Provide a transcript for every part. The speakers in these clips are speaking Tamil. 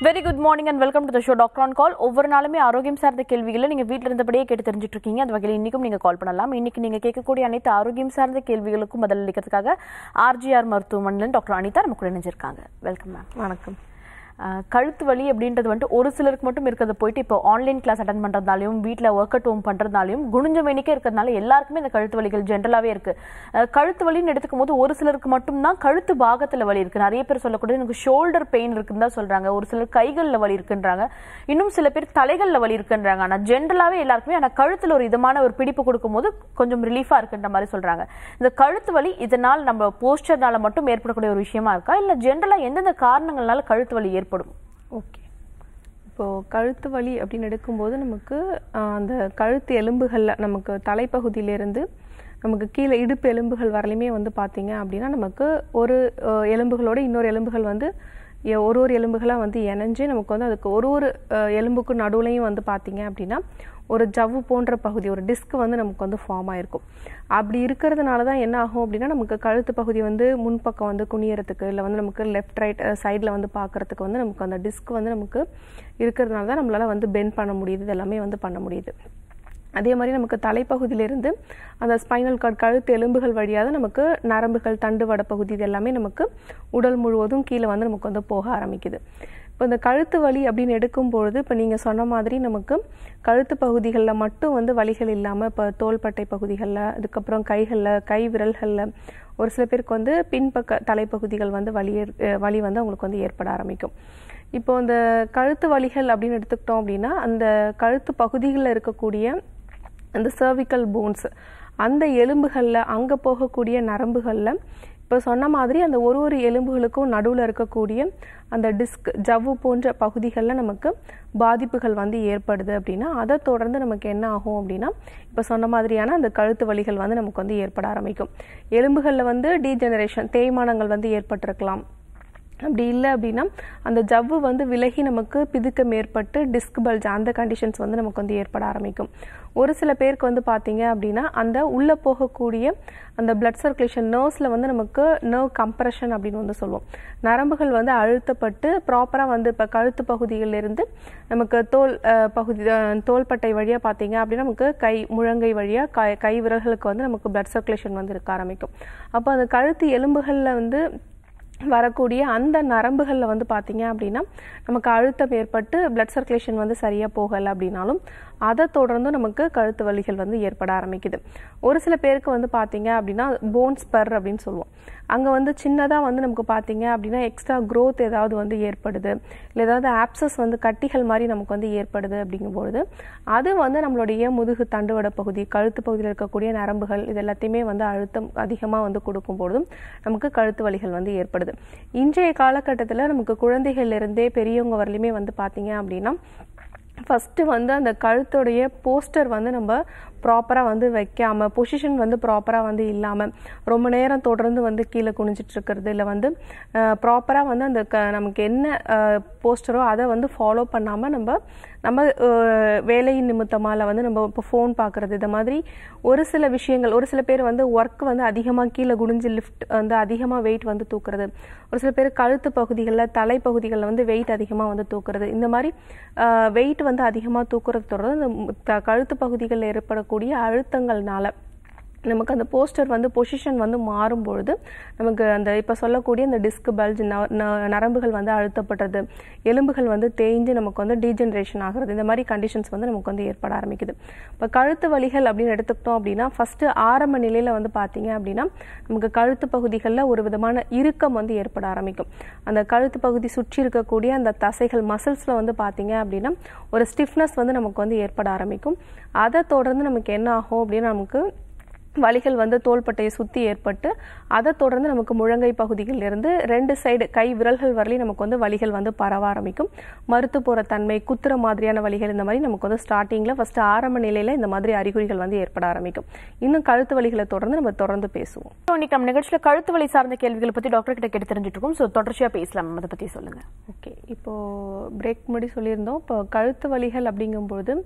Very good morning and welcome to the show doctor on call ஒவ்வொரு நாளுமே ஆரோக்கியம் சார்ந்த கேள்விகளை நீங்க வீட்ல இருந்தபடியே கேட்டு தெரிஞ்சுட்டு இருக்கீங்க அந்த வகையில் இன்னைக்கும் நீங்க கால் பண்ணலாம் இன்னைக்கு நீங்க கேட்கக்கூடிய அனைத்து ஆரோக்கியம் சார்ந்த கேள்விகளுக்கும் பதில் அளிக்கிறதுக்காக ஆர்ஜிஆர் மருத்துவமனையில் டாக்டர் அனிதா நம்ம கூட இணைஞ்சிருக்காங்க வெல்கம் மேம் வணக்கம் அஹ், கழுத்து வலி அப்படின்றது வந்துட்டு ஒரு சிலருக்கு மட்டும் இருக்கிறத போயிட்டு இப்போ ஆன்லைன் கிளாஸ் அட்டன் பண்றதுனாலையும் வீட்டில் ஒர்க் அட் ஹோம் பண்றதுனாலையும் குனிஞ்ச மேனிக்கே இருக்கிறதுனால எல்லாருக்குமே இந்த கழுத்து வலிகள் ஜென்ரலாகவே இருக்கு அஹ், கழுத்து வலின்னு எடுத்துக்கும் போது ஒரு சிலருக்கு மட்டும்தான் கழுத்து பாகத்துல வலி இருக்கு நிறைய பேர் சொல்லக்கூடிய எனக்கு ஷோல்டர் பெயின் இருக்குன்னு தான் சொல்றாங்க ஒரு சிலர் கைகளில் வலி இருக்குன்றாங்க இன்னும் சில பேர் தலைகளில் வலி இருக்குன்றாங்க ஆனா ஜென்ரலாவே எல்லாருக்குமே ஆனா கழுத்துல ஒரு இதமான ஒரு பிடிப்பு கொடுக்கும்போது கொஞ்சம் ரிலீஃபா இருக்குன்ற மாதிரி சொல்றாங்க இந்த கழுத்து வலி இதனால் நம்ம போஸ்டர்னால மட்டும் ஏற்படக்கூடிய ஒரு விஷயமா இருக்கா இல்ல ஜென்ரலா எந்தெந்த காரணங்களால கழுத்து வலி ஏற்படும் ஓகே இப்போது கழுத்து வலி அப்படின்னு எடுக்கும்போது நமக்கு ஆஹ், அந்த கழுத்து எலும்புகளில் நமக்கு தலைப்பகுதியிலேருந்து நமக்கு கீழே இடுப்பு எலும்புகள் வரலையுமே வந்து பார்த்தீங்க அப்படின்னா நமக்கு ஒரு ஆஹ், எலும்புகளோட இன்னொரு எலும்புகள் வந்து எ- ஒரு ஒரு எலும்புகளாக வந்து இணைஞ்சு நமக்கு வந்து அதுக்கு ஒரு ஒரு ஆஹ், எலும்புக்கு நடுவுலையும் வந்து பார்த்தீங்க அப்படின்னா ஒரு ஜவ்வு போன்ற பகுதி ஒரு டிஸ்க் வந்து நமக்கு வந்து ஃபார்ம் ஆயிருக்கும் அப்படி இருக்கிறதுனால தான் என்ன ஆகும் அப்படின்னா நமக்கு கழுத்து பகுதி வந்து முன்பக்கம் வந்து குனியறதுக்கு இல்லை வந்து நமக்கு லெஃப்ட் ரைட் சைடில் வந்து பார்க்கறதுக்கு வந்து நமக்கு அந்த டிஸ்க் வந்து நமக்கு இருக்கிறதுனால தான் நம்மளால வந்து பெண்ட் பண்ண முடியுது இது எல்லாமே வந்து பண்ண முடியுது அதே மாதிரி நமக்கு தலைப்பகுதியிலிருந்து அந்த ஸ்பைனல் கார்டு கழுத்து எலும்புகள் வழியாக தான் நமக்கு நரம்புகள் தண்டு வடப்பகுதி இது எல்லாமே நமக்கு உடல் முழுவதும் கீழே வந்து நமக்கு வந்து போக ஆரம்பிக்குது இப்போ இந்த கழுத்து வலி அப்படின்னு எடுக்கும் பொழுது இப்போ நீங்கள் சொன்ன மாதிரி நமக்கு கழுத்து பகுதிகளில் மட்டும் வந்து வலிகள் இல்லாமல் இப்போ தோள்பட்டை பகுதிகளில் அதுக்கப்புறம் கைகளில் கை விரல்களில் ஒரு சில பேருக்கு வந்து பின்பக்க தலைப்பகுதிகள் வந்து வலி ஏற்- அஹ் வலி வந்து அவங்களுக்கு வந்து ஏற்பட ஆரம்பிக்கும் இப்போ இந்த கழுத்து வலிகள் அப்படின்னு எடுத்துக்கிட்டோம் அப்படின்னா அந்த கழுத்து பகுதிகளில் இருக்கக்கூடிய அந்த சர்விக்கல் போன்ஸ் அந்த எலும்புகளில் அங்கே போகக்கூடிய நரம்புகளில் இப்போ சொன்ன மாதிரி அந்த ஒரு ஒரு எலும்புகளுக்கும் நடுவில் இருக்கக்கூடிய அந்த டிஸ்க் ஜவ்வு போன்ற பகுதிகளில் நமக்கு பாதிப்புகள் வந்து ஏற்படுது அப்படின்னா அதை தொடர்ந்து நமக்கு என்ன ஆகும் அப்படின்னா இப்போ சொன்ன மாதிரியான அந்த கழுத்து வலிகள் வந்து நமக்கு வந்து ஏற்பட ஆரம்பிக்கும் எலும்புகளில் வந்து டீஜெனரேஷன் தேய்மானங்கள் வந்து ஏற்பட்டிருக்கலாம் அப்படி இல்லை அப்படின்னா அந்த ஜவ்வு வந்து விலகி நமக்கு பிதுக்கம் ஏற்பட்டு டிஸ்க் பல்ஜ் அந்த கண்டிஷன்ஸ் வந்து நமக்கு வந்து ஏற்பட ஆரம்பிக்கும் ஒரு சில பேருக்கு வந்து பார்த்தீங்க அப்படின்னா அந்த உள்ளே போகக்கூடிய அந்த பிளட் சர்க்குலேஷன் நர்வ்ஸில் வந்து நமக்கு நர்வ் கம்ப்ரெஷன் அப்படின்னு வந்து சொல்லுவோம் நரம்புகள் வந்து அழுத்தப்பட்டு ப்ராப்பராக வந்து இப்போ கழுத்து பகுதியிலிருந்து நமக்கு தோல் அஹ், பகுதி அஹ், தோள்பட்டை வழியாக பார்த்தீங்க அப்படின்னா நமக்கு கை முழங்கை வழியாக கை கை விரல்களுக்கு வந்து நமக்கு பிளட் சர்க்குலேஷன் வந்து இருக்க ஆரம்பிக்கும் அப்போ அந்த கழுத்து எலும்புகளில் வந்து வரக்கூடிய அந்த நரம்புகளில் வந்து பார்த்தீங்க அப்படின்னா நமக்கு அழுத்தம் ஏற்பட்டு பிளட் சர்க்குலேஷன் வந்து சரியாக போகலை அப்படின்னாலும் அதை தொடர்ந்து நமக்கு கழுத்து வலிகள் வந்து ஏற்பட ஆரம்பிக்குது ஒரு சில பேருக்கு வந்து பார்த்தீங்க அப்படின்னா போன்ஸ் பர் அப்படின்னு சொல்லுவோம் அங்கே வந்து சின்னதாக வந்து நமக்கு பார்த்தீங்க அப்படின்னா எக்ஸ்ட்ரா growth ஏதாவது வந்து ஏற்படுது இல்லை ஏதாவது ஆப்சஸ் வந்து கட்டிகள் மாதிரி நமக்கு வந்து ஏற்படுது அப்படிங்கும்பொழுது அது வந்து நம்மளுடைய முதுகு தண்டுவட பகுதி கழுத்து பகுதியில் இருக்கக்கூடிய நரம்புகள் இது எல்லாத்தையுமே வந்து அழுத்தம் அதிகமாக வந்து கொடுக்கும் பொழுதும் நமக்கு கழுத்து வலிகள் வந்து ஏற்படுது இன்றைய காலகட்டத்தில் நமக்கு குழந்தைகள்ல இருந்தே பெரியவங்க வரலையுமே வந்து பார்த்தீங்க அப்படின்னா ஃபஸ்ட்டு வந்து அந்த கழுத்துடைய போஸ்டர் வந்து நம்ம ப்ராப்பராக வந்து வைக்காம பொசிஷன் வந்து ப்ராப்பராக வந்து இல்லாமல் ரொம்ப நேரம் தொடர்ந்து வந்து கீழே குனிஞ்சிட்டு இருக்கிறது இல்லை வந்து ப்ராப்பராக வந்து அந்த க நமக்கு என்ன போஸ்டரோ அதை வந்து ஃபாலோ பண்ணாமல் நம்ம நம்ம அஹ், வேலையின் நிமித்தமாக இல்லை வந்து நம்ம இப்போ ஃபோன் பார்க்குறது இந்த மாதிரி ஒரு சில விஷயங்கள் ஒரு சில பேர் வந்து ஒர்க் வந்து அதிகமாக கீழே குனிஞ்சு லிஃப்ட் வந்து அதிகமாக வெயிட் வந்து தூக்குறது ஒரு சில பேர் கழுத்து பகுதிகளில் தலைப்பகுதிகளில் வந்து வெயிட் அதிகமாக வந்து தூக்குறது இந்த மாதிரி வெயிட் வந்து அதிகமாக தூக்குறது தொடர்ந்து இந்த மு- த- கழுத்து பகுதிகளில் ஏற்படக்கூடிய அழுத்தங்கள்னால நமக்கு அந்த போஸ்டர் வந்து பொசிஷன் வந்து மாறும் பொழுது நமக்கு அந்த இப்போ சொல்லக்கூடிய அந்த டிஸ்க் பல்ஜ் நரம்புகள் வந்து அழுத்தப்படுறது எலும்புகள் வந்து தேய்ஞ்சு நமக்கு வந்து டீஜெனரேஷன் ஆகிறது இந்த மாதிரி கண்டிஷன்ஸ் வந்து நமக்கு வந்து ஏற்பட ஆரம்பிக்குது இப்போ கழுத்து வலிகள் அப்படின்னு எடுத்துக்கிட்டோம் அப்படின்னா ஃபர்ஸ்ட் ஆரம்ப நிலையில் வந்து பார்த்தீங்க அப்படின்னா நமக்கு கழுத்து பகுதிகளில் ஒரு விதமான இறுக்கம் வந்து ஏற்பட ஆரம்பிக்கும் அந்த கழுத்து பகுதி சுற்றி இருக்கக்கூடிய அந்த தசைகள் மசில்ஸில் வந்து பார்த்தீங்க அப்படின்னா ஒரு ஸ்டிஃப்னஸ் வந்து நமக்கு வந்து ஏற்பட ஆரம்பிக்கும் அதை தொடர்ந்து நமக்கு என்ன ஆகும் அப்படின்னா நமக்கு வலிகள் வந்து தோள்பட்டையை சுற்றி ஏற்பட்டு அதை தொடர்ந்து நமக்கு முழங்கை பகுதிகளில் இருந்து ரெண்டு சைடு கை விரல்கள் வரலையும் நமக்கு வந்து வலிகள் வந்து பரவ ஆரம்பிக்கும் மறுத்து போகிற தன்மை குத்துற மாதிரியான வலிகள் இந்த மாதிரி நமக்கு வந்து ஸ்டார்டிங்கில் ஃபஸ்ட்டு ஆரம்ப நிலையில் இந்த மாதிரி அறிகுறிகள் வந்து ஏற்பட ஆரம்பிக்கும் இன்னும் கழுத்து வலிகளை தொடர்ந்து நம்ம தொடர்ந்து பேசுவோம் So, இன்னைக்கு நம்ம நிகழ்ச்சியில கழுத்து வலி சார்ந்த கேள்விகளை பத்தி டாக்டர் கிட்ட கேட்டு தெரிஞ்சுட்டு இருக்கோம் ஸோ தொடர்ச்சியா பேசலாம் அதை பத்தி சொல்லுங்க ஓகே இப்போ பிரேக் முன்னாடி சொல்லியிருந்தோம் இப்போ கழுத்து வலிகள் அப்படிங்கும்பொழுது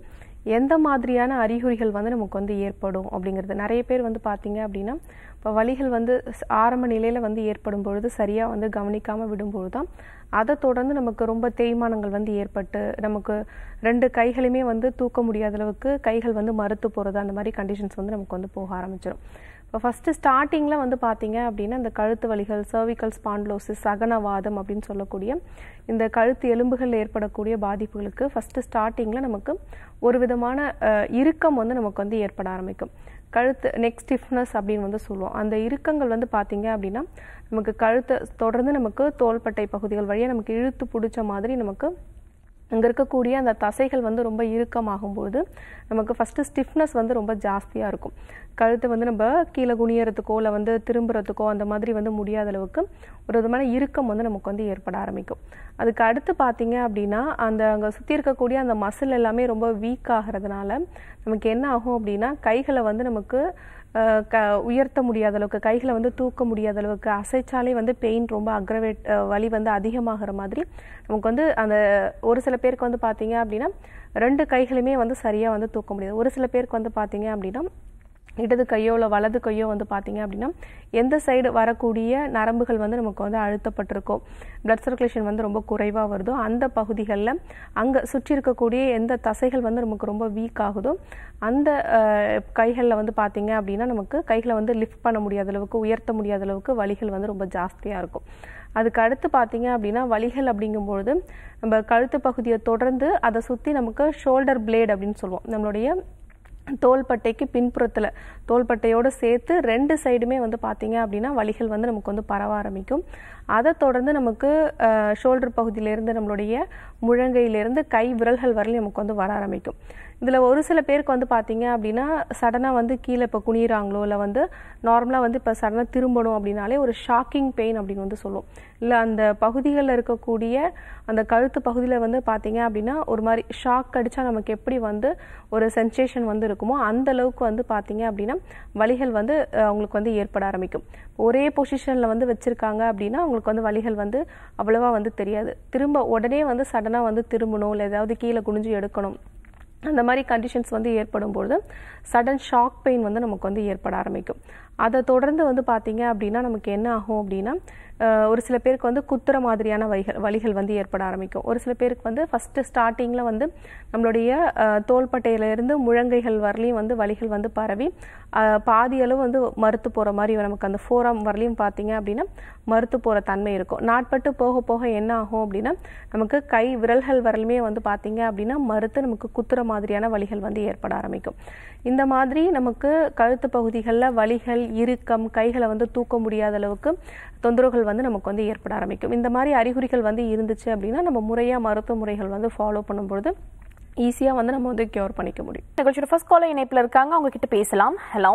எந்த மாதிரியான அறிகுறிகள் வந்து நமக்கு வந்து ஏற்படும் அப்படிங்கிறது நிறைய பேர் வந்து பார்த்தீங்க அப்படின்னா இப்போ வலிகள் வந்து ஸ்- ஆரம்ப நிலையில் வந்து ஏற்படும் பொழுது சரியாக வந்து கவனிக்காமல் விடும்பொழுது தான் அதை தொடர்ந்து நமக்கு ரொம்ப தேய்மானங்கள் வந்து ஏற்பட்டு நமக்கு ரெண்டு கைகளுமே வந்து தூக்க முடியாத அளவுக்கு கைகள் வந்து மறுத்து போகிறது அந்த மாதிரி கண்டிஷன்ஸ் வந்து நமக்கு வந்து போக ஆரம்பிச்சிடும் இப்போ ஃபஸ்ட்டு ஸ்டார்டிங்கில் வந்து பார்த்தீங்க அப்படின்னா இந்த கழுத்து வலிகள் cervical ஸ்பாண்ட்லோசிஸ் சகனவாதம் அப்படின்னு சொல்லக்கூடிய இந்த கழுத்து எலும்புகளில் ஏற்படக்கூடிய பாதிப்புகளுக்கு ஃபஸ்ட்டு ஸ்டார்டிங்கில் நமக்கு ஒரு விதமான அஹ், இறுக்கம் வந்து நமக்கு வந்து ஏற்பட ஆரம்பிக்கும் கழுத்து நெக் ஸ்டிஃப்னஸ் அப்படின்னு வந்து சொல்லுவோம் அந்த இறுக்கங்கள் வந்து பார்த்தீங்க அப்படின்னா நமக்கு கழுத்தை தொடர்ந்து நமக்கு தோள்பட்டை பகுதிகள் வழியாக நமக்கு இழுத்து பிடிச்ச மாதிரி நமக்கு அங்கே இருக்கக்கூடிய அந்த தசைகள் வந்து ரொம்ப இறுக்கமாகும்போது நமக்கு ஃபஸ்ட்டு ஸ்டிஃப்னஸ் வந்து ரொம்ப ஜாஸ்தியாக இருக்கும் கழுத்தை வந்து நம்ம கீழே குனியறதுக்கோ இல்லை வந்து திரும்புறதுக்கோ அந்த மாதிரி வந்து முடியாத அளவுக்கு ஒரு விதமான இறுக்கம் வந்து நமக்கு வந்து ஏற்பட ஆரம்பிக்கும் அதுக்கு அடுத்து பார்த்தீங்க அப்படின்னா அந்த அங்கே சுற்றி இருக்கக்கூடிய அந்த மசில் எல்லாமே ரொம்ப வீக் ஆகிறதுனால நமக்கு என்ன ஆகும் அப்படின்னா கைகளை வந்து நமக்கு அஹ், க உயர்த்த முடியாத அளவுக்கு கைகளை வந்து தூக்க முடியாத அளவுக்கு அசைச்சாலே வந்து பெயின் ரொம்ப அக்ரவேட் வலி வந்து அதிகமாகிற மாதிரி நமக்கு வந்து அந்த ஒரு சில பேருக்கு வந்து பார்த்தீங்க அப்படின்னா ரெண்டு கைகளுமே வந்து சரியாக வந்து தூக்க முடியாது ஒரு சில பேருக்கு வந்து பார்த்தீங்க அப்படின்னா இடது கையோ இல்லை வலது கையோ வந்து பார்த்தீங்க அப்படின்னா எந்த சைடு வரக்கூடிய நரம்புகள் வந்து நமக்கு வந்து அழுத்தப்பட்டிருக்கோ blood சர்க்குலேஷன் வந்து ரொம்ப குறைவாக வருதோ அந்த பகுதிகளில் அங்கே சுற்றி இருக்கக்கூடிய எந்த தசைகள் வந்து நமக்கு ரொம்ப வீக் ஆகுதோ அந்த கைகளில் வந்து பார்த்தீங்க அப்படின்னா நமக்கு கைகளை வந்து லிஃப்ட் பண்ண முடியாத அளவுக்கு உயர்த்த முடியாத அளவுக்கு வலிகள் வந்து ரொம்ப ஜாஸ்தியாக இருக்கும் அதுக்கு அடுத்து பார்த்தீங்க அப்படின்னா வலிகள் அப்படிங்கும்பொழுது நம்ம கழுத்து பகுதியை தொடர்ந்து அதை சுற்றி நமக்கு ஷோல்டர் பிளேட் அப்படின்னு சொல்லுவோம் நம்மளுடைய தோள்பட்டைக்கு பின்புறத்தில் தோள்பட்டையோடு சேர்த்து ரெண்டு சைடுமே வந்து பார்த்தீங்க அப்படின்னா வலிகள் வந்து நமக்கு வந்து பரவ ஆரம்பிக்கும் அதை தொடர்ந்து நமக்கு ஷோல்டர் பகுதியிலேருந்து நம்மளுடைய முழங்கையிலேருந்து கை விரல்கள் வரலையும் நமக்கு வந்து வர ஆரம்பிக்கும் இதில் ஒரு சில பேருக்கு வந்து பார்த்தீங்க அப்படின்னா சடனாக வந்து கீழே இப்போ குனிகிறாங்களோ இல்லை வந்து நார்மலாக வந்து இப்போ சடனாக திரும்பணும் அப்படின்னாலே ஒரு ஷாக்கிங் பெயின் அப்படின்னு வந்து சொல்லுவோம் இல்லை அந்த பகுதிகளில் இருக்கக்கூடிய அந்த கழுத்து பகுதியில் வந்து பார்த்தீங்க அப்படின்னா ஒரு மாதிரி ஷாக் அடித்தா நமக்கு எப்படி வந்து ஒரு சென்சேஷன் வந்து இருக்குமோ அந்த அளவுக்கு வந்து பார்த்தீங்க அப்படின்னா வலிகள் வந்து அஹ், அவங்களுக்கு வந்து ஏற்பட ஆரம்பிக்கும் ஒரே பொசிஷனில் வந்து வச்சுருக்காங்க அப்படின்னா அவங்களுக்கு வந்து வலிகள் வந்து அவ்வளவா வந்து தெரியாது திரும்ப உடனே வந்து சடனாக வந்து திரும்பணும் இல்லை ஏதாவது கீழே குனிஞ்சு எடுக்கணும் அந்த மாதிரி கண்டிஷன்ஸ் வந்து ஏற்படும் பொழுது சடன் ஷாக் பெயின் வந்து நமக்கு வந்து ஏற்பட ஆரம்பிக்கும் அதை தொடர்ந்து வந்து பார்த்தீங்க அப்படின்னா நமக்கு என்ன ஆகும் அப்படின்னா அஹ், ஒரு சில பேருக்கு வந்து குத்துற மாதிரியான வலிகள் வலிகள் வந்து ஏற்பட ஆரம்பிக்கும் ஒரு சில பேருக்கு வந்து ஃபஸ்ட்டு ஸ்டார்டிங்கில் வந்து நம்மளுடைய அஹ், தோள்பட்டையில இருந்து முழங்கைகள் வரலையும் வந்து வலிகள் வந்து பரவி அஹ், பாதி அளவு வந்து மறுத்து போகிற மாதிரி நமக்கு அந்த ஃபோரம் வரலையும் பார்த்தீங்க அப்படின்னா மறுத்து போகிற தன்மை இருக்கும் நாட்பட்டு போக போக என்ன ஆகும் அப்படின்னா நமக்கு கை விரல்கள் வரலுமே வந்து பார்த்தீங்க அப்படின்னா மறுத்து நமக்கு குத்துற மாதிரியான வலிகள் வந்து ஏற்பட ஆரம்பிக்கும் இந்த மாதிரி நமக்கு கழுத்து பகுதிகளில் வலிகள் இறுக்கம் கைகளை வந்து தூக்க முடியாத அளவுக்கு தொந்தரவுகள் வந்து நமக்கு வந்து ஏற்பட ஆரம்பிக்கும் இந்த மாதிரி அறிகுறிகள் வந்து இருந்துச்சு அப்படின்னா நம்ம முறையாக மருத்துவ முறைகள் வந்து ஃபாலோ பண்ணும்பொழுது ஈஸியாக வந்து நம்ம வந்து க்யூர் பண்ணிக்க முடியும் நிகழ்ச்சியோட ஃபர்ஸ்ட் காலர் இணைப்புல இருக்காங்க அவங்க கிட்ட பேசலாம் ஹலோ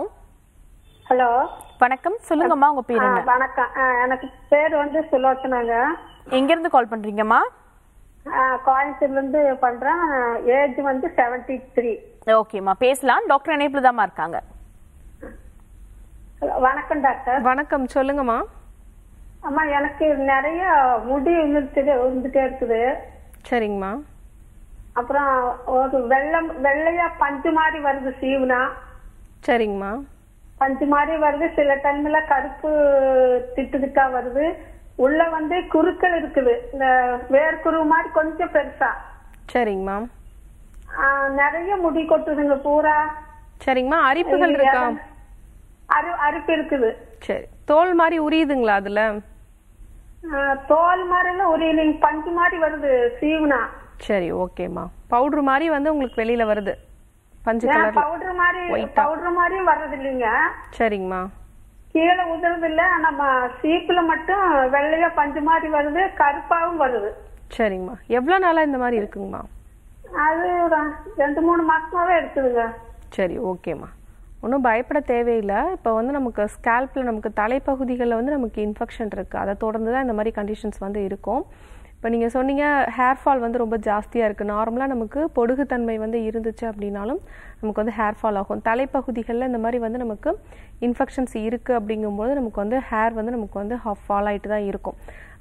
ஹலோ வணக்கம் சொல்லுங்கம்மா உங்க பேர் ஆ, என்ன வணக்கம் ஆ, எனக்கு பேர் வந்து சுலோச்சனாங்க எங்க இருந்து கால் பண்றீங்கம்மா ஆ, கோயம்புத்தூர்ல இருந்து பண்றேன் ஏஜ் வந்து செவன்டி த்ரீ ஓகேம்மா பேசலாம் டாக்டர் இணைப்புல தாம்மா இருக்காங்க வணக்கம் டாக்டர் வணக்கம் சொல்லுங்கம்மா அம்மா எனக்கு நிறைய முடி இருந்துட்டு இருந்துட்டே இருக்குது சரிங்கம்மா அப்புறம் ஒரு வெள்ளம் வெள்ளையா பஞ்சு மாதிரி வருது சீவுனா சரிங்கம்மா பஞ்சு மாதிரி வருது சில டைம்ல கருப்பு திட்டு திட்டா வருது உள்ள வந்து குறுக்கள் இருக்குது இந்த வேர்க்குரு மாதிரி கொஞ்சம் பெருசா சரிங்கம்மா ஆ, நிறைய முடி கொட்டுதுங்க பூரா சரிங்கம்மா அரிப்புகள் இருக்கா அரு அரிப்பு இருக்குது சரி தோல் மாதிரி உரியுதுங்களா அதுல ஆ, தோல் மாதிரி ஒரு நீங்க பஞ்சு மாதிரி வருது சீவுனா சரி ஓகேம்மா பவுடர் மாதிரி வந்து உங்களுக்கு வெளியில வருது பஞ்சு கலர்ல பவுடர் மாதிரி White ஆ. பவுடர் மாதிரியும் வர்றது இல்லைங்க சரிங்கம்மா கீழே உதிரது இல்ல ஆனா ம- சீப்புல மட்டும் வெள்ளையா பஞ்சு மாதிரி வருது கருப்பாவும் வருது சரிங்கம்மா எவ்வளோ நாளா இந்த மாதிரி இருக்குங்கம்மா அது ஒரு ரெண்டு மூணு மாசமாவே இருக்குதுங்க சரி ஓகேம்மா ஒன்றும் பயப்பட தேவையில்லை இப்போ வந்து நமக்கு ஸ்கேல்பில் நமக்கு தலைப்பகுதிகளில் வந்து நமக்கு இன்ஃபெக்ஷன் இருக்குது அதை தொடர்ந்து தான் இந்த மாதிரி கண்டிஷன்ஸ் வந்து இருக்கும் இப்போ நீங்கள் சொன்னீங்க ஹேர் ஃபால் வந்து ரொம்ப ஜாஸ்தியாக இருக்குது நார்மலாக நமக்கு பொடுகுத்தன்மை வந்து இருந்துச்சு அப்படின்னாலும் நமக்கு வந்து ஹேர் ஃபால் ஆகும் தலைப்பகுதிகளில் இந்த மாதிரி வந்து நமக்கு இன்ஃபெக்ஷன்ஸ் இருக்குது அப்படிங்கும்போது நமக்கு வந்து ஹேர் வந்து நமக்கு வந்து ஃபால் ஆகிட்டு தான் இருக்கும்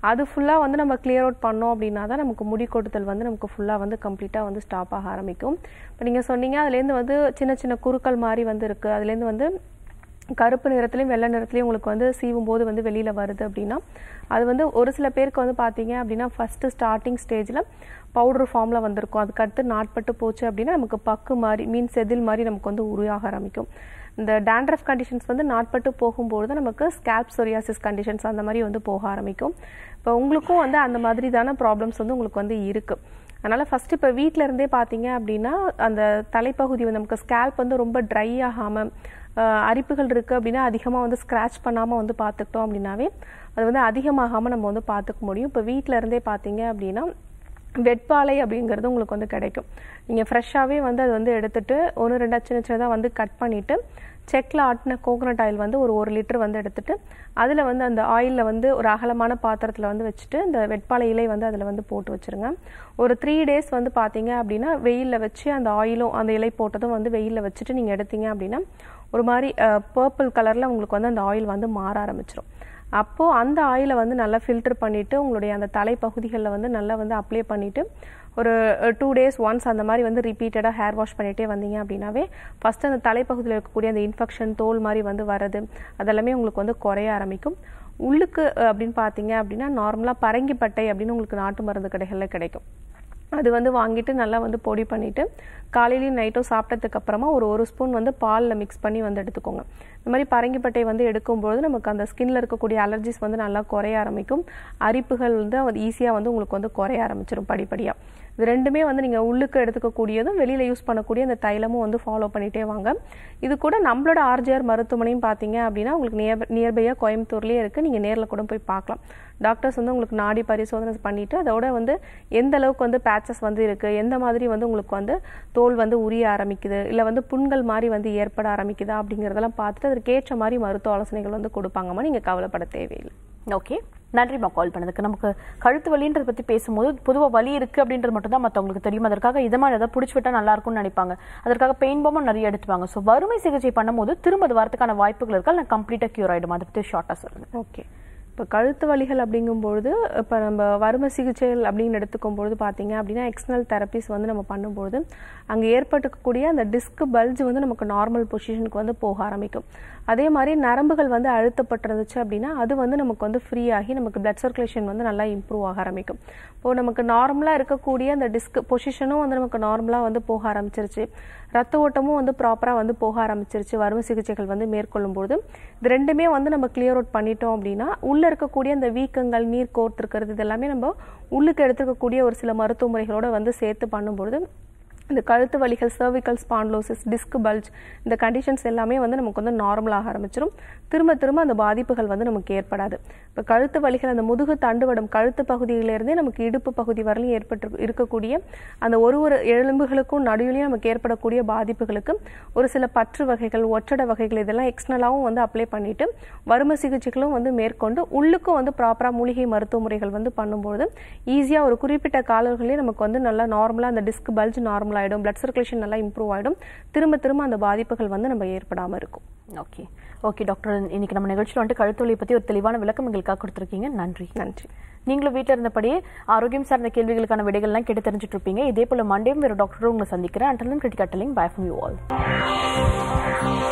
அது ஃபுல்லாக வந்து நம்ம கிளியர் அவுட் பண்ணோம் அப்படின்னா தான் நமக்கு முடி கொட்டுதல் வந்து நமக்கு ஃபுல்லாக வந்து கம்ப்ளீட்டாக வந்து ஸ்டாப் ஆக ஆரம்பிக்கும் இப்போ நீங்கள் சொன்னீங்க அதுலேருந்து வந்து சின்ன சின்ன குறுக்கள் மாதிரி வந்து இருக்குது அதுலேருந்து வந்து கருப்பு நிறத்துலையும் வெள்ளை நிறத்துலையும் உங்களுக்கு வந்து சீவும் போது வந்து வெளியில் வருது அப்படின்னா அது வந்து ஒரு சில பேருக்கு வந்து பார்த்தீங்க அப்படின்னா ஃபஸ்ட்டு ஸ்டார்டிங் ஸ்டேஜில் பவுடர் ஃபார்மில் வந்திருக்கும் அதுக்கடுத்து நாட்பட்டு போச்சு அப்படின்னா நமக்கு பக்கு மாதிரி மீன் செதில் மாதிரி நமக்கு வந்து உருவாக ஆரம்பிக்கும் இந்த டேண்ட்ரஃப் கண்டிஷன்ஸ் வந்து நாட்பட்டு போகும்போது நமக்கு ஸ்கேப் சொரியாசிஸ் கண்டிஷன்ஸ் அந்த மாதிரி வந்து போக ஆரம்பிக்கும் இப்போ உங்களுக்கும் வந்து அந்த மாதிரி தானே ப்ராப்ளம்ஸ் வந்து உங்களுக்கு வந்து இருக்குது அதனால் ஃபஸ்ட்டு இப்போ வீட்டில் இருந்தே பார்த்தீங்க அப்படின்னா அந்த தலைப்பகுதி வந்து நமக்கு ஸ்கேல்ப் வந்து ரொம்ப ட்ரை ஆகாமல் அரிப்புகள் இருக்குது அப்படின்னா அதிகமாக வந்து ஸ்க்ராட்ச் பண்ணாமல் வந்து பார்த்துக்கிட்டோம் அப்படின்னாவே அது வந்து அதிகமாகாமல் நம்ம வந்து பார்த்துக்க முடியும் இப்போ வீட்டில் இருந்தே பார்த்தீங்க அப்படின்னா வெட்பாலை அப்படிங்கிறது உங்களுக்கு வந்து கிடைக்கும் நீங்கள் ஃப்ரெஷ்ஷாகவே வந்து அது வந்து எடுத்துட்டு ஒன்று ரெண்டா சின்ன சின்னதாக வந்து கட் பண்ணிவிட்டு செக்கில் ஆட்டின கோகோனட் ஆயில் வந்து ஒரு ஒரு லிட்டர் வந்து எடுத்துட்டு அதில் வந்து அந்த ஆயிலில் வந்து ஒரு அகலமான பாத்திரத்தில் வந்து வச்சுட்டு இந்த வெட்பாலை இலை வந்து அதில் வந்து போட்டு வச்சுருங்க ஒரு த்ரீ டேஸ் வந்து பார்த்தீங்க அப்படின்னா வெயிலில் வச்சு அந்த ஆயிலும் அந்த இலை போட்டதும் வந்து வெயிலில் வச்சுட்டு நீங்கள் எடுத்தீங்க அப்படின்னா ஒரு மாதிரி பர்பிள் கலரில் உங்களுக்கு வந்து அந்த ஆயில் வந்து மாற ஆரம்பிச்சிடும் அப்போது அந்த ஆயிலை வந்து நல்லா ஃபில்டர் பண்ணிவிட்டு உங்களுடைய அந்த தலைப்பகுதிகளில் வந்து நல்லா வந்து அப்ளை பண்ணிவிட்டு ஒரு டூ டேஸ் ஒன்ஸ் அந்த மாதிரி வந்து ரிப்பீட்டடாக ஹேர் வாஷ் பண்ணிகிட்டே வந்தீங்க அப்படின்னாவே ஃபஸ்ட்டு அந்த தலைப்பகுதியில் இருக்கக்கூடிய அந்த இன்ஃபெக்ஷன் தோல் மாதிரி வந்து வரது அதெல்லாமே உங்களுக்கு வந்து குறைய ஆரம்பிக்கும் உள்ளுக்கு அஹ், அப்படின்னு பார்த்தீங்க அப்படின்னா நார்மலாக பரங்கிப்பட்டை அப்படின்னு உங்களுக்கு நாட்டு மருந்து கடைகளில் கிடைக்கும் அது வந்து வாங்கிட்டு நல்லா வந்து பொடி பண்ணிவிட்டு காலையிலையும் நைட்டும் சாப்பிட்டதுக்கு அப்புறமா ஒரு ஒரு ஸ்பூன் வந்து பாலில் மிக்ஸ் பண்ணி வந்து எடுத்துக்கோங்க இந்த மாதிரி பரங்கிப்பட்டை வந்து எடுக்கும்போது நமக்கு அந்த ஸ்கின்ல இருக்கக்கூடிய அலர்ஜிஸ் வந்து நல்லா குறைய ஆரம்பிக்கும் அரிப்புகள் வந்து ஈஸியாக வந்து உங்களுக்கு வந்து குறைய ஆரம்பிச்சிடும் படிப்படியாக இது ரெண்டுமே வந்து நீங்கள் உள்ளுக்கு எடுத்துக்கக்கூடியதும் வெளியில் யூஸ் பண்ணக்கூடிய அந்த தைலமும் வந்து ஃபாலோ பண்ணிகிட்டே வாங்க இது கூட நம்மளோட ஆர்ஜிஆர் மருத்துவமனையும் பார்த்தீங்க அப்படின்னா உங்களுக்கு நியர் நியர்பையாக கோயம்புத்தூர்லேயே இருக்குது நீங்கள் நேரில் கூட போய் பார்க்கலாம் டாக்டர்ஸ் வந்து உங்களுக்கு நாடி பரிசோதனை பண்ணிட்டு அதோட வந்து எந்த அளவுக்கு வந்து பேச்சஸ் வந்து இருக்குது எந்த மாதிரி வந்து உங்களுக்கு வந்து தோல் வந்து உரிய ஆரம்பிக்குது இல்லை வந்து புண்கள் மாதிரி வந்து ஏற்பட ஆரம்பிக்குதா அப்படிங்கிறதெல்லாம் பார்த்துட்டு அதற்கு ஏற்ற மாதிரி மருத்துவ ஆலோசனைகள் வந்து கொடுப்பாங்கம்மா நீங்கள் கவலைப்பட தேவையில்லை ஓகே நன்றிம்மா கால் பண்ணதுக்கு நமக்கு கழுத்து வலின்றத பத்தி பேசும்போது பொதுவா வலி இருக்கு அப்படின்றது மட்டும் தான் மத்தவங்களுக்கு தெரியும் அதற்காக இதமா ஏதாவது பிடிச்சி விட்டா நல்லா இருக்கும்னு நினைப்பாங்க அதற்காக பெயின் பாமும் நிறைய எடுத்துப்பாங்க ஸோ வறுமை சிகிச்சை பண்ணும்போது திரும்ப அது வரதுக்கான வாய்ப்புகள் இருக்கா இல்லை கம்ப்ளீட்டா கியூர் ஆயிடும் அதை பத்தி ஷார்ட்டா சொல்லுங்க ஓகே இப்போ கழுத்து வலிகள் அப்படிங்கும்பொழுது இப்போ நம்ம வறுமை சிகிச்சைகள் அப்படின்னு எடுத்துக்கும் பொழுது பார்த்தீங்க அப்படின்னா எக்ஸ்டர்னல் தெரப்பிஸ் வந்து நம்ம பண்ணும்பொழுது அங்கே ஏற்பட்டுக்கக்கூடிய அந்த டிஸ்க் பல்ஜ் வந்து நமக்கு நார்மல் பொசிஷனுக்கு வந்து போக ஆரம்பிக்கும் அதே மாதிரி நரம்புகள் வந்து அழுத்தப்பட்டிருந்துச்சு அப்படின்னா அது வந்து நமக்கு வந்து ஃப்ரீ ஆகி நமக்கு பிளட் சர்க்குலேஷன் வந்து நல்லா இம்ப்ரூவ் ஆக ஆரம்பிக்கும் இப்போ நமக்கு நார்மலாக இருக்கக்கூடிய அந்த டிஸ்க் பொசிஷனும் வந்து நமக்கு நார்மலாக வந்து போக ஆரம்பிச்சிருச்சு ரத்த ஓட்டமும் வந்து ப்ராப்பராக வந்து போக ஆரம்பிச்சிருச்சு வறுமை சிகிச்சைகள் வந்து மேற்கொள்ளும் போது இது ரெண்டுமே வந்து நம்ம கிளியர் அவுட் பண்ணிட்டோம் அப்படின்னா உள்ள இருக்கக்கூடிய அந்த வீக்கங்கள் நீர் கோர்த்திருக்கிறது இதெல்லாமே நம்ம உள்ளுக்கு எடுத்துக்கக்கூடிய ஒரு சில மருத்துவ முறைகளோட வந்து சேர்த்து பண்ணும்பொழுது இந்த கழுத்து வலிகள் cervical ஸ்பான்லோசிஸ் டிஸ்க் பல்ஜ் இந்த கண்டிஷன்ஸ் எல்லாமே வந்து நமக்கு வந்து நார்மலாக ஆரம்பிச்சிடும் திரும்ப திரும்ப அந்த பாதிப்புகள் வந்து நமக்கு ஏற்படாது இப்போ கழுத்து வலிகள் அந்த முதுகு தண்டுவடம் கழுத்து பகுதியிலிருந்தே நமக்கு இடுப்பு பகுதி வரலையும் ஏற்பட்டு இருக்கக்கூடிய அந்த ஒரு ஒரு எலும்புகளுக்கும் நடுவிலையும் நமக்கு ஏற்படக்கூடிய பாதிப்புகளுக்கு ஒரு சில பற்று வகைகள் ஒற்றடை வகைகள் இதெல்லாம் எக்ஸ்டர்னலாகவும் வந்து அப்ளை பண்ணிட்டு வறுமை சிகிச்சைகளும் வந்து மேற்கொண்டு உள்ளுக்கும் வந்து ப்ராப்பராக மூலிகை மருத்துவ முறைகள் வந்து பண்ணும்போது ஈஸியாக ஒரு குறிப்பிட்ட காலர்களே நமக்கு வந்து நல்லா நார்மலாக அந்த டிஸ்க் பல்ஜ் நார்மல் ஆகிடும் பிளட் சர்க்குலேஷன் நல்லா இம்ப்ரூவ் ஆகிடும் திரும்ப திரும்ப அந்த பாதிப்புகள் வந்து நம்ம ஏற்படாமல் இருக்கும் ஓகே ஓகே டாக்டர் இன்னைக்கு நம்ம நிகழ்ச்சியில் வந்துட்டு கழுத்து வலியை பத்தி ஒரு தெளிவான விளக்கம் எங்களுக்காக கொடுத்துருக்கீங்க நன்றி நன்றி நீங்களும் வீட்டில் இருந்தபடியே ஆரோக்கியம் சார்ந்த கேள்விகளுக்கான விடைகள்லாம் கேட்டு தெரிஞ்சுட்டு இருப்பீங்க இதே போல மண்டேயும் வேறு டாக்டரும் உங்களை சந்திக்கிறேன் அண்டலும் கிரிட்டிகட்டலிங் பை ஃப்ரம் யூ ஆல்